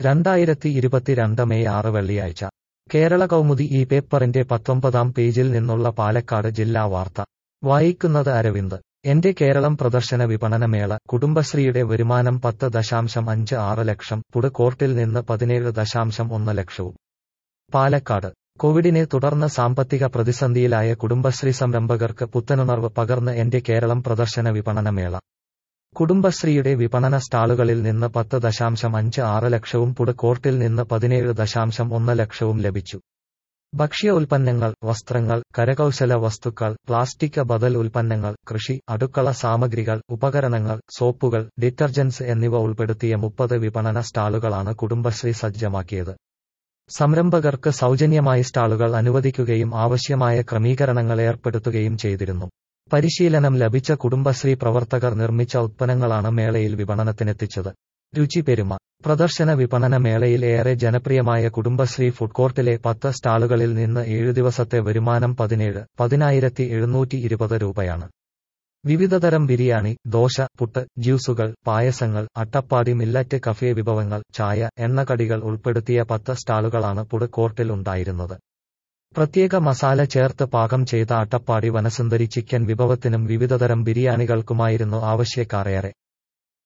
രണ്ടായിരത്തി ഇരുപത്തിരണ്ട് മെയ് ആറ് വെള്ളിയാഴ്ച കേരള കൗമുദി ഈ പേപ്പറിന്റെ പത്തൊമ്പതാം പേജിൽ നിന്നുള്ള പാലക്കാട് ജില്ലാ വാർത്ത വായിക്കുന്നത് അരവിന്ദ് എന്റെ കേരളം പ്രദർശന വിപണനമേള കുടുംബശ്രീയുടെ വരുമാനം പത്ത് ദശാംശം അഞ്ച് ആറ് ലക്ഷം പുട് കോർട്ടിൽ നിന്ന് പതിനേഴ് ദശാംശം ഒന്ന് ലക്ഷവും പാലക്കാട് കോവിഡിനെ തുടർന്ന് സാമ്പത്തിക പ്രതിസന്ധിയിലായ കുടുംബശ്രീ സംരംഭകർക്ക് പുത്തനുണർവ് പകർന്ന് എന്റെ കേരളം പ്രദർശന വിപണനമേള കുടുംബശ്രീയുടെ വിപണന സ്റ്റാളുകളിൽ നിന്ന് പത്ത് ദശാംശം അഞ്ച് ആറ് ലക്ഷവും പുട് കോർട്ടിൽ നിന്ന് പതിനേഴ് ദശാംശം ഒന്ന് ലക്ഷവും ലഭിച്ചു ഭക്ഷ്യ ഉൽപ്പന്നങ്ങൾ വസ്ത്രങ്ങൾ കരകൗശല വസ്തുക്കൾ പ്ലാസ്റ്റിക് ബദൽ ഉൽപ്പന്നങ്ങൾ കൃഷി അടുക്കള സാമഗ്രികൾ ഉപകരണങ്ങൾ സോപ്പുകൾ ഡിറ്റർജന്റ്സ് എന്നിവ ഉൾപ്പെടുത്തിയ മുപ്പത് വിപണന സ്റ്റാളുകളാണ് കുടുംബശ്രീ സജ്ജമാക്കിയത് സംരംഭകർക്ക് സൗജന്യമായി സ്റ്റാളുകൾ അനുവദിക്കുകയും ആവശ്യമായ ക്രമീകരണങ്ങൾ ഏർപ്പെടുത്തുകയും ചെയ്തിരുന്നു പരിശീലനം ലഭിച്ച കുടുംബശ്രീ പ്രവർത്തകർ നിർമ്മിച്ച ഉത്പന്നങ്ങളാണ് മേളയിൽ വിപണനത്തിനെത്തിച്ചത് രുചി പെരുമ പ്രദർശന വിപണന മേളയിൽ ഏറെ ജനപ്രിയമായ കുടുംബശ്രീ ഫുഡ് കോർട്ടിലെ പത്ത് സ്റ്റാളുകളിൽ നിന്ന് ഏഴു ദിവസത്തെ വരുമാനം പതിനേഴ് പതിനായിരത്തി എഴുന്നൂറ്റി ഇരുപത് രൂപയാണ് വിവിധതരം ബിരിയാണി ദോശ പുട്ട് ജ്യൂസുകൾ പായസങ്ങൾ അട്ടപ്പാടി മില്ലറ്റ് കഫേ വിഭവങ്ങൾ ചായ എണ്ണക്കടികൾ ഉൾപ്പെടുത്തിയ പത്ത് സ്റ്റാളുകളാണ് ഫുഡ് കോർട്ടിൽ ഉണ്ടായിരുന്നത് പ്രത്യേക മസാല ചേർത്ത് പാകം ചെയ്ത അട്ടപ്പാടി വനസുന്ദരി ചിക്കൻ വിഭവത്തിനും വിവിധതരം ബിരിയാണികൾക്കുമായിരുന്നു ആവശ്യക്കാരേറെ